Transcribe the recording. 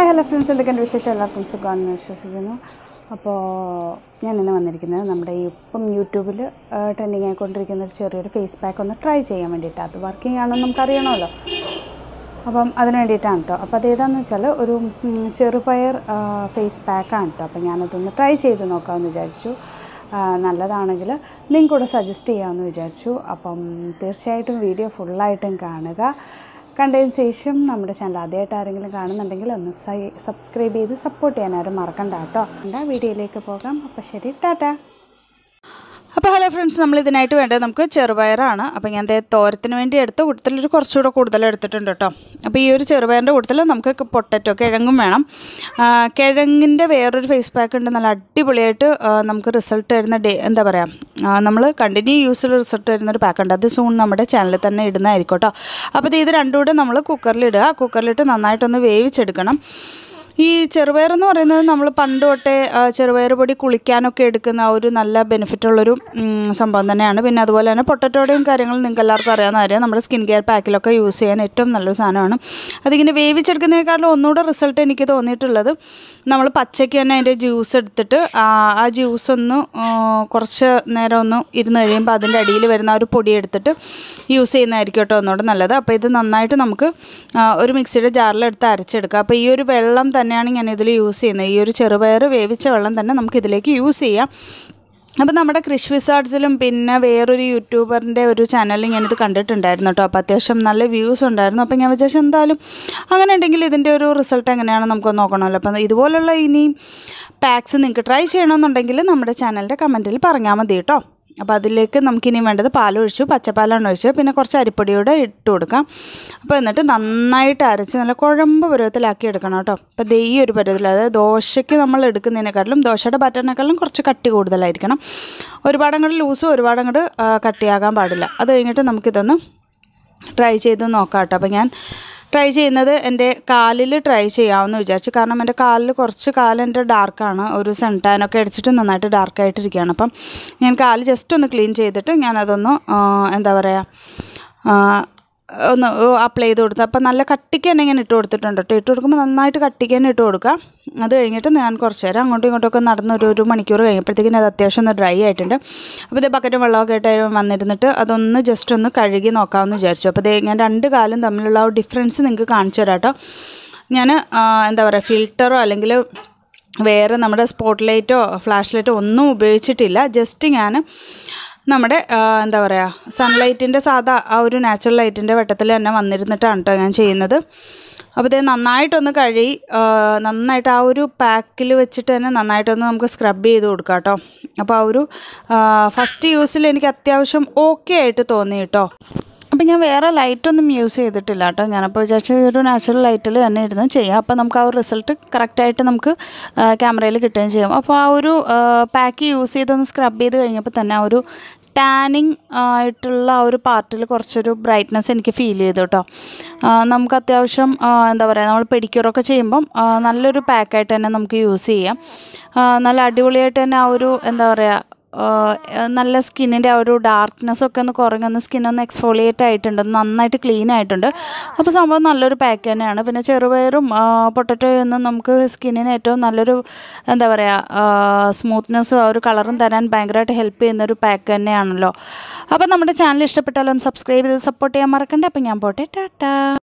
hi hello friends എന്തൊക്കെയുണ്ട് വിശേഷം എല്ലാവർക്കും സുഖമാണെന്ന് വിശ്വസിക്കുന്നു അപ്പോൾ ഞാൻ ഇന്ന് വന്നിരിക്കുന്നത് നമ്മുടെ ഈ ഇപ്പം യൂട്യൂബിൽ ട്രെൻഡിങ് ആയിക്കൊണ്ടിരിക്കുന്ന ഒരു ചെറിയൊരു ഫേസ് പാക്ക് ഒന്ന് ട്രൈ ചെയ്യാൻ വേണ്ടിയിട്ട് അത് വർക്കിംഗ് ആണെന്ന് നമുക്കറിയണമല്ലോ അപ്പം അതിന് വേണ്ടിയിട്ടാണ് കേട്ടോ അപ്പോൾ അത് ഏതാണെന്ന് വെച്ചാൽ ഒരു ഉം, ചെറുപയർ ഫേസ് പാക്കാണ് കേട്ടോ അപ്പോൾ ഞാനതൊന്ന് ട്രൈ ചെയ്ത് നോക്കാമെന്ന് വിചാരിച്ചു ആ, നല്ലതാണെങ്കിൽ ലിങ്ക് കൂടെ സജസ്റ്റ് ചെയ്യാമെന്ന് വിചാരിച്ചു അപ്പം തീർച്ചയായിട്ടും വീഡിയോ ഫുള്ളായിട്ടും കാണുക കണ്ടതിന് ശേഷം നമ്മുടെ ചാനൽ ആദ്യമായിട്ട് ആരെങ്കിലും കാണുന്നുണ്ടെങ്കിൽ ഒന്ന് സൈ സബ്സ്ക്രൈബ് ചെയ്ത് സപ്പോർട്ട് ചെയ്യാൻ ആരും മറക്കണ്ട കേട്ടോ എന്താ വീഡിയോയിലേക്ക് പോകാം അപ്പോൾ ശരി ടാറ്റ അപ്പോൾ ഹലോ ഫ്രണ്ട്സ് നമ്മൾ ഇതിനായിട്ട് വേണ്ടത് നമുക്ക് ചെറുപയറാണ് അപ്പോൾ ഞാൻ ദേ തോരത്തിന് വേണ്ടി എടുത്ത് കൂട്ടത്തിലൊരു കുറച്ചുകൂടെ കൂടുതൽ എടുത്തിട്ടുണ്ട് കേട്ടോ അപ്പോൾ ഈ ഒരു ചെറുപയറിൻ്റെ കൂട്ടത്തിൽ നമുക്ക് പൊട്ടറ്റോ കിഴങ്ങും വേണം ആ, കിഴങ്ങിൻ്റെ വേറൊരു ഫേസ് പാക്ക് ഉണ്ട് നല്ല അടിപൊളിയായിട്ട് ആ, നമുക്ക് റിസൾട്ട് തരുന്ന ഡേ എന്താ പറയുക നമ്മൾ കണ്ടിന്യൂ യൂസിൽ റിസൾട്ട് തരുന്ന ഒരു പാക്ക് ഉണ്ട് അത് സൂൺ നമ്മുടെ ചാനലിൽ തന്നെ ഇടുന്നതായിരിക്കും കേട്ടോ അപ്പോൾ ഇത് ഇത് രണ്ടും കൂടെ നമ്മൾ കുക്കറിലിടുക കുക്കറിലിട്ട് നന്നായിട്ടൊന്ന് വേവിച്ചെടുക്കണം ഈ ചെറുപയർ എന്ന് പറയുന്നത് നമ്മൾ പണ്ട് തൊട്ടേ ആ, ചെറുപയർ പൊടി കുളിക്കാനൊക്കെ എടുക്കുന്ന ആ ഒരു നല്ല ബെനിഫിറ്റുള്ളൊരു ഉം, സംഭവം തന്നെയാണ് പിന്നെ അതുപോലെ തന്നെ പൊട്ടറ്റോടെയും കാര്യങ്ങളും നിങ്ങൾക്ക് എല്ലാവർക്കും അറിയാവുന്ന കാര്യം നമ്മുടെ സ്കിൻ കെയർ പാക്കിലൊക്കെ യൂസ് ചെയ്യാൻ ഏറ്റവും നല്ലൊരു സാധനമാണ് അതിങ്ങനെ വേവിച്ചെടുക്കുന്നതിനേക്കാളും ഒന്നുകൂടെ റിസൾട്ട് എനിക്ക് തോന്നിയിട്ടുള്ളത് നമ്മൾ പച്ചയ്ക്ക് തന്നെ അതിൻ്റെ ജ്യൂസ് എടുത്തിട്ട് ആ ആ ജ്യൂസ് ഒന്ന് ആ, കുറച്ച് നേരം ഒന്ന് ഇരുന്ന് കഴിയുമ്പോൾ അതിൻ്റെ അടിയിൽ വരുന്ന ആ ഒരു പൊടി എടുത്തിട്ട് യൂസ് ചെയ്യുന്നതായിരിക്കും കേട്ടോ ഒന്നുകൂടെ നല്ലത് അപ്പോൾ ഇത് നന്നായിട്ട് നമുക്ക് ആ, ഒരു മിക്സിയുടെ ജാറിലെടുത്ത് അരച്ചെടുക്കുക അപ്പോൾ ഈ ഒരു വെള്ളം തന്നെയാണ് ഞാൻ ഇതിൽ യൂസ് ചെയ്യുന്നത് ഈ ഒരു ചെറുപയർ വേവിച്ച വെള്ളം തന്നെ നമുക്ക് ഇതിലേക്ക് യൂസ് ചെയ്യാം അപ്പോൾ നമ്മുടെ കൃഷി വിസാർഡ്സിലും പിന്നെ വേറൊരു യൂട്യൂബറിൻ്റെ ഒരു ചാനലിൽ ഞാനിത് കണ്ടിട്ടുണ്ടായിരുന്നു കേട്ടോ അപ്പോൾ അത്യാവശ്യം നല്ല വ്യൂസ് ഉണ്ടായിരുന്നു അപ്പോൾ ഞാൻ വിചാരിച്ചു എന്തായാലും അങ്ങനെ ഉണ്ടെങ്കിൽ ഇതിൻ്റെ ഒരു റിസൾട്ട് എങ്ങനെയാണ് നമുക്ക് നോക്കണമല്ലോ അപ്പം ഇതുപോലുള്ള ഇനി പാക്സ് നിങ്ങൾക്ക് ട്രൈ ചെയ്യണമെന്നുണ്ടെങ്കിൽ നമ്മുടെ ചാനലിൻ്റെ കമൻറ്റിൽ പറഞ്ഞാൽ മതി കേട്ടോ അപ്പോൾ അതിലേക്ക് നമുക്കിനി വേണ്ടത് പാലൊഴിച്ചു പച്ചപ്പാലാണ് ഒഴിച്ച് പിന്നെ കുറച്ച് അരിപ്പൊടിയോടെ ഇട്ട് കൊടുക്കാം അപ്പോൾ എന്നിട്ട് നന്നായിട്ട് അരച്ച് നല്ല കുഴമ്പ് പരുവത്തിലാക്കി എടുക്കണം കേട്ടോ അപ്പോൾ ദേ ഈ ഒരു പരുവത്തിൽ അതായത് ദോശയ്ക്ക് നമ്മൾ എടുക്കുന്നതിനെക്കാട്ടിലും ദോശയുടെ ബാറ്ററിനേക്കാളും കുറച്ച് കട്ടി കൂടുതലായിരിക്കണം ഒരുപാട് അങ്ങോട്ട് ലൂസും ഒരുപാട് അങ്ങോട്ട് കട്ടിയാകാൻ പാടില്ല അത് കഴിഞ്ഞിട്ട് നമുക്കിതൊന്ന് ട്രൈ ചെയ്ത് നോക്കാം കേട്ടോ അപ്പോൾ ഞാൻ ട്രൈ ചെയ്യുന്നത് എൻ്റെ കാലിൽ ട്രൈ ചെയ്യാമെന്ന് വിചാരിച്ചു കാരണം എൻ്റെ കാലിൽ കുറച്ച് കാല് എൻ്റെ ഡാർക്കാണ് ഒരു സൺ ടാനൊക്കെ അടിച്ചിട്ട് നന്നായിട്ട് ഡാർക്കായിട്ടിരിക്കുകയാണ് അപ്പം ഞാൻ കാല് ജസ്റ്റ് ഒന്ന് ക്ലീൻ ചെയ്തിട്ട് ഞാനതൊന്ന് ആ, എന്താ പറയുക ആ, ഒന്ന് അപ്ലൈ ചെയ്ത് കൊടുത്ത് അപ്പം നല്ല കട്ടിക്ക് തന്നെ ഇങ്ങനെ ഇട്ട് കൊടുത്തിട്ടുണ്ട് കേട്ടോ ഇട്ട് കൊടുക്കുമ്പോൾ നന്നായിട്ട് കട്ടിക്ക് തന്നെ ഇട്ട് കൊടുക്കുക അത് കഴിഞ്ഞിട്ട് ഞാൻ കുറച്ച് നേരം അങ്ങോട്ടും ഇങ്ങോട്ടൊക്കെ നടന്ന് ഒരു ഒരു മണിക്കൂർ കഴിഞ്ഞപ്പോഴത്തേക്കിനും അത് അത്യാവശ്യം ഒന്ന് ഡ്രൈ ആയിട്ടുണ്ട് അപ്പോൾ ഇത് ബക്കറ്റും വെള്ളമൊക്കെ ആയിട്ട് വന്നിരുന്നിട്ട് അതൊന്ന് ജസ്റ്റ് ഒന്ന് കഴുകി നോക്കാമെന്ന് വിചാരിച്ചു അപ്പോൾ ദേ ഞാൻ രണ്ട് കാലും തമ്മിലുള്ള ആ ഒരു ഡിഫറൻസ് നിങ്ങൾക്ക് കാണിച്ചു തരാം കേട്ടോ ഞാൻ എന്താ പറയുക ഫിൽറ്ററോ അല്ലെങ്കിൽ വേറെ നമ്മുടെ സ്പോട്ട് ലൈറ്റോ ഫ്ലാഷ് ലൈറ്റോ ഒന്നും ഉപയോഗിച്ചിട്ടില്ല ജസ്റ്റ് ഞാൻ നമ്മുടെ ആ, എന്താ പറയുക സൺലൈറ്റിൻ്റെ സാധാ ആ ഒരു നാച്ചുറൽ ലൈറ്റിൻ്റെ വെട്ടത്തിൽ തന്നെ വന്നിരുന്നിട്ടാണ് കേട്ടോ ഞാൻ ചെയ്യുന്നത് അപ്പോൾ ഇത് നന്നായിട്ടൊന്ന് കഴുകി ആ, നന്നായിട്ട് ആ ഒരു പാക്കിൽ വെച്ചിട്ട് തന്നെ നന്നായിട്ടൊന്ന് നമുക്ക് സ്ക്രബ് ചെയ്ത് കൊടുക്കാം കേട്ടോ അപ്പോൾ ആ ഒരു ഫസ്റ്റ് യൂസിൽ എനിക്ക് അത്യാവശ്യം ഓക്കെ ആയിട്ട് തോന്നി കേട്ടോ അപ്പം ഞാൻ വേറെ ലൈറ്റൊന്നും യൂസ് ചെയ്തിട്ടില്ല കേട്ടോ ഞാനപ്പോൾ വിചാരിച്ച ഒരു നാച്ചുറൽ ലൈറ്റിൽ തന്നെ ഇരുന്ന് ചെയ്യാം അപ്പോൾ നമുക്ക് ആ ഒരു റിസൾട്ട് കറക്റ്റായിട്ട് നമുക്ക് ക്യാമറയിൽ കിട്ടുകയും ചെയ്യും അപ്പോൾ ആ ഒരു പാക്ക് യൂസ് ചെയ്തൊന്ന് സ്ക്രബ് ചെയ്ത് കഴിഞ്ഞപ്പോൾ തന്നെ ആ ഒരു ടാനിങ് ആയിട്ടുള്ള ആ ഒരു പാർട്ടിൽ കുറച്ചൊരു ബ്രൈറ്റ്നസ് എനിക്ക് ഫീൽ ചെയ്തു കേട്ടോ ആ, നമുക്ക് അത്യാവശ്യം ആ, എന്താ പറയുക നമ്മൾ പെഡിക്യൂറൊക്കെ ചെയ്യുമ്പം ആ, നല്ലൊരു പാക്കായിട്ട് തന്നെ നമുക്ക് യൂസ് ചെയ്യാം ആ, നല്ല അടിപൊളിയായിട്ട് തന്നെ ആ ഒരു എന്താ പറയുക ആഹ് നല്ല സ്കിന്നിൻ്റെ ആ ഒരു ഡാർക്ക്നെസ് ഒക്കെ ഒന്ന് കുറഞ്ഞൊന്ന് സ്കിന്നൊന്ന് എക്സ്ഫോളിയേറ്റ് ആയിട്ടുണ്ട് ഒന്ന് നന്നായിട്ട് ക്ലീൻ ആയിട്ടുണ്ട് അപ്പോൾ സംഭവം നല്ലൊരു പാക്ക് തന്നെയാണ് പിന്നെ ചെറുപയറും പൊട്ടറ്റോയും ഒന്നും നമുക്ക് സ്കിന്നിന് ഏറ്റവും നല്ലൊരു എന്താ പറയുക സ്മൂത്ത്നെസ്സും ആ ഒരു കളറും തരാൻ ഭയങ്കരമായിട്ട് ഹെൽപ്പ് ചെയ്യുന്ന ഒരു പാക്ക് തന്നെയാണല്ലോ അപ്പോൾ നമ്മുടെ ചാനൽ ഇഷ്ടപ്പെട്ടാലൊന്ന് സബ്സ്ക്രൈബ് ചെയ്ത് സപ്പോർട്ട് ചെയ്യാൻ മറക്കണ്ടേ അപ്പോൾ ഞാൻ പോട്ടെ ടാറ്റാ